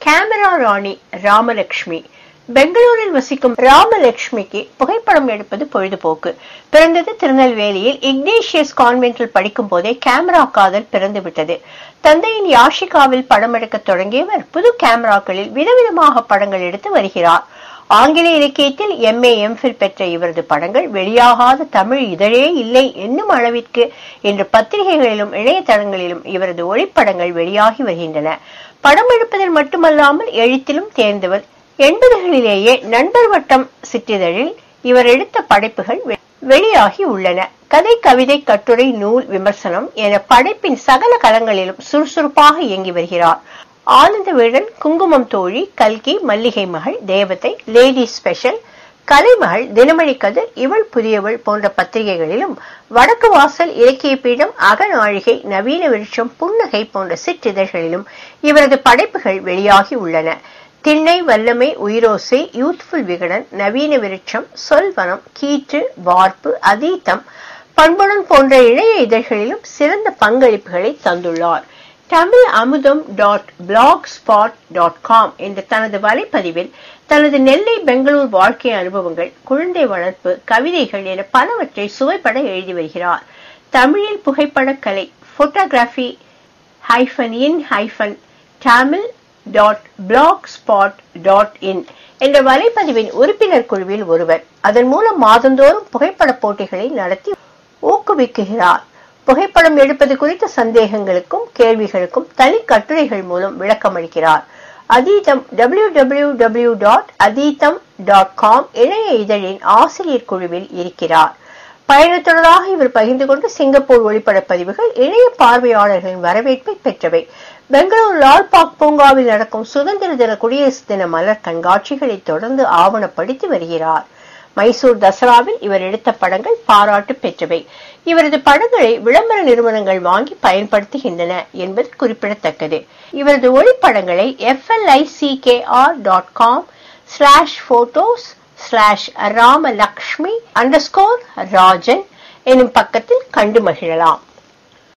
camera ராணி ராமலட்சுமி பெங்களூரில் வசிக்கும் ராமலட்சுமிக்கு புகைப்படம் எடுப்பது பொழுதுபோக்கு பிறந்தது திருநெல்வேலியில் இக்னேஷியஸ் கான்வென்ட்டில் படிக்கும் போதே கேமரா காதல் பிறந்து விட்டது தந்தையின் யாஷிகாவில் படம் எடுக்க தொடங்கியவர் புது கேமராக்களில் விதவிதமாக படங்கள் எடுத்து வருகிறார் ஆங்கில இலக்கியத்தில் எம்ஏ எம்ஃபில் பெற்ற இவரது படங்கள் வெளியாகாத தமிழ் இதழே இல்லை என்னும் அளவிற்கு இன்று பத்திரிகைகளிலும் இணையதளங்களிலும் இவரது ஒளிப்படங்கள் வெளியாகி வருகின்றன படம் எடுப்பதில் மட்டுமல்லாமல் எழுத்திலும் தேர்ந்தவர் எண்பதுகளிலேயே நண்பர் வட்டம் சிற்றிதழில் இவர் எடுத்த படைப்புகள் வெளியாகி உள்ளன கதை கவிதை கட்டுரை நூல் விமர்சனம் என படைப்பின் சகல களங்களிலும் சுறுசுறுப்பாக இயங்கி வருகிறார் ஆனந்த வீழன் குங்குமம் தோழி கல்கி மல்லிகை மகள் தேவதை லேடி ஸ்பெஷல் கலைமகள் தினமணி கதிர் இவள் புதியவள் போன்ற பத்திரிகைகளிலும் வடக்கு வாசல் இலக்கிய பீடம் அகநாழிகை நவீன விருட்சம் புன்னகை போன்ற சிற்றிதழ்களிலும் இவரது படைப்புகள் வெளியாகி உள்ளன திண்ணை வல்லமை உயிரோசை யூத்ஃபுல் விகடன் நவீன விருட்சம் சொல்வனம் கீற்று வார்ப்பு அதீதம் பண்புடன் போன்ற இணைய இதழ்களிலும் சிறந்த பங்களிப்புகளை தந்துள்ளார் Tamil Amudham dot blog spot dot com என்ற தனது வலைப்பதிவில் தனது நெல்லை பெங்களூர் வாழ்க்கை அனுபவங்கள் குழந்தை வளர்ப்பு கவிதைகள் என பலவற்றை சுவைப்பட எழுதி வருகிறார் தமிழில் புகைப்படக் கலை photography hyphen in hyphen Tamil dot blog spot dot in என்ற வலைப்பதிவின் உறுப்பினர் குழுவில் ஒருவர் அதன் மூலம் மாதந்தோறும் புகைப்பட போட்டிகளை நடத்தி ஊக்குவிக்குகிறார் புகைப்படம் எடுப்பது குறித்த சந்தேகங்களுக்கும் கேள்விகளுக்கும் தனி கட்டுரைகள் மூலம் விளக்கமளிக்கிறார் Atheetham W W W dot Atheetham dot com இணைய இதழின் ஆசிரியர் குழுவில் இருக்கிறார் பயணத்தொடராக இவர் பகிர்ந்து கொண்டு சிங்கப்பூர் ஒளிப்பட பதிவுகள் இணைய பார்வையாளர்களின் வரவேற்பை பெற்றவை பெங்களூர் லால்பாக் பூங்காவில் நடக்கும் சுதந்திர தின குடியரசு தின மலர் கண்காட்சிகளை தொடர்ந்து ஆவணப்படுத்தி வருகிறார் மைசூர் தசராவில் இவர் எடுத்த படங்கள் பாராட்டு பெற்றவை இவரது படங்களை விளம்பர நிறுவனங்கள் வாங்கி பயன்படுத்துகின்றன என்பது குறிப்பிடத்தக்கது இவரது ஒளிப்படங்களை F L I C K R dot com slash photos slash Ramalakshmi underscore Rajan எனும் பக்கத்தில் கண்டு மகிழலாம்